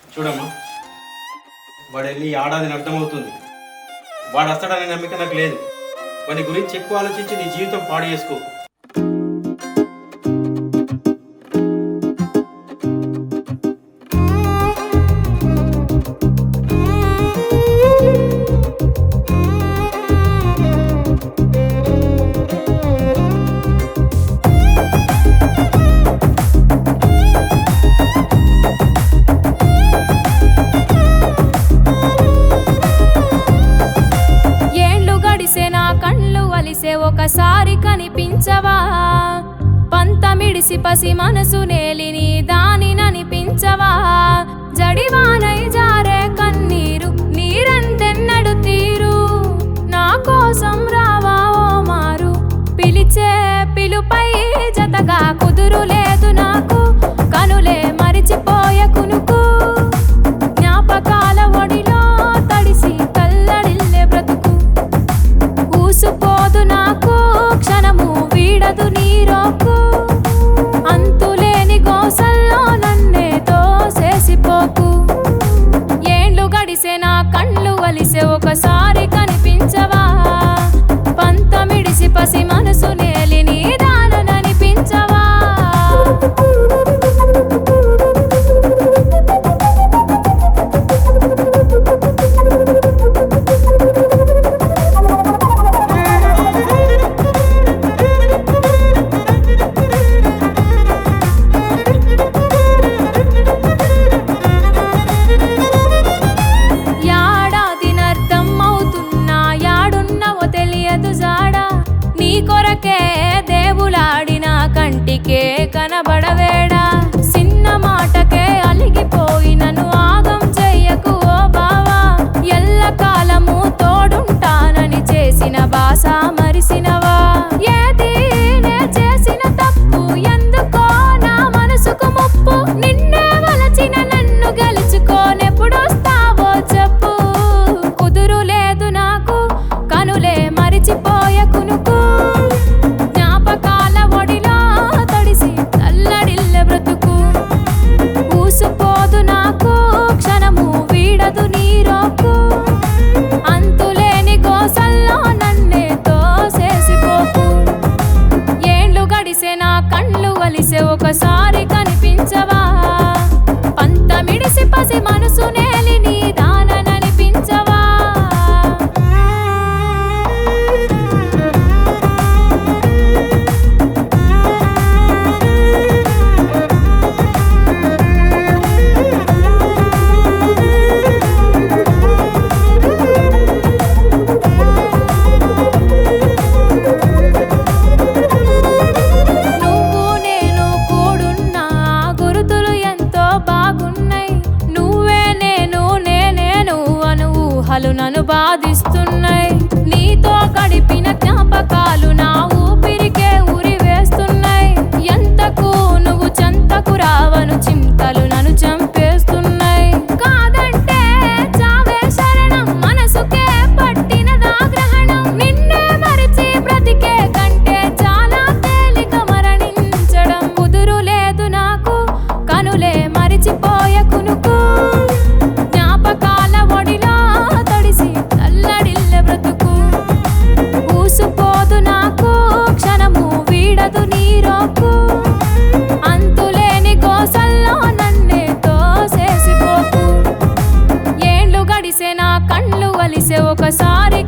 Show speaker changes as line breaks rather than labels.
చూడమ్మా వాడు వెళ్ళి ఆడాదని అర్థమవుతుంది వాడు వస్తాడనే నమ్మిక నాకు లేదు వాని గురించి ఎక్కువ ఆలోచించి నీ జీవితం పాడు చేసుకో
ఏండ్లు గడిసే నా కళ్ళు వలిసే ఒకసారి కనిపించవా పంతమిడిసి పసి మనసు నేలిని దాని ననిపించవా జడివానై జారే కన్నీరు నీరంతెన్నడు తీరు నా కోసం రావా ఓ మారు పిలిచే పిలుపై జతగా కుదురు లేదు నాకు కనులే మరిచిపోయ కునుకు జ్ఞాపకాల ఒడిలో తడిసి కల్లడిల్లే బ్రతుకు ఊసుపోదు నాకు క్షణము వీడదు నీరోకు అంతులేని గోసల్లో నన్నే తోసేసిపోకు ఏండ్లు గడిసే నా కళ్ళు వలిసే ఒకసారి కనిపించవా పంతమిడిసి పసి మనసు నేలి నీ దానననిపించవా యాడాదినర్థం అవుతున్నా యాడున్నవో తెలియదు జాడా నీ కొరకే దేవులాడిన కంటికే కనబడవేడా చిన్న మాటకే అలిగిపోయినను ఆగం చెయ్యకు ఓ బావా ఎల్లకాలము తోడుంటానని చేసిన బాస మరిసినవా ఏది నే చేసిన తప్పు ఎందుకో నా మనసుకు ముప్పు నిన్నే వలచిన నన్ను గెలుచుకోనెప్పుడొస్తావో చెప్పు కుదురు లేదు నాకు కనులే మరిచిపోయ కునుకు జ్ఞాపకాల ఒడిలో తడిసి తల్లడిల్లె బ్రతుకు ఊసుపోదు నాకు క్షణము వీడదు నీరోకు అంతులేని గోసల్లో నన్నే తోసేసిపోకు ఏండ్లు గడిసే నా కళ్ళు వలిసే ఒకసారి కనిపించవా పంతమిడిసి పసి మనసు నేలి నీ దానననిపించవా నువ్వు నేను కూడున్నా గురుతులు ఎంతో బాగున్నాయి నువ్వే నేను నేనే నువ్వు అను ఊహలు నన్ను బాధిస్తున్నాయి నీతో గడిపిన జ్ఞాపకాలు నా ఊపిరికే ఉరి వేస్తున్నాయి ఎంతకు నువ్వు చెంతకు రావను చింతలు నన్ను చంపేస్తున్నాయి కాదంటే చావే శరణం మనసుకే పట్టినదా గ్రహణం నిన్నే మరిచి బ్రతికే కంటే చాలా తేలిక మరణించడం కుదురు లేదు నాకు కనులే మరిచిపోయ కునుకు జ్ఞాపకాల ఒడిలో తడిసి తల్లడిల్లె బ్రతుకు ఊసుపోదు నాకు క్షణము వీడదు నీరోకు అంతులేని గోసల్లో నన్నే తోసేసిపోకు ఏండ్లు గడిసే నా కళ్ళు వలిసే ఒకసారి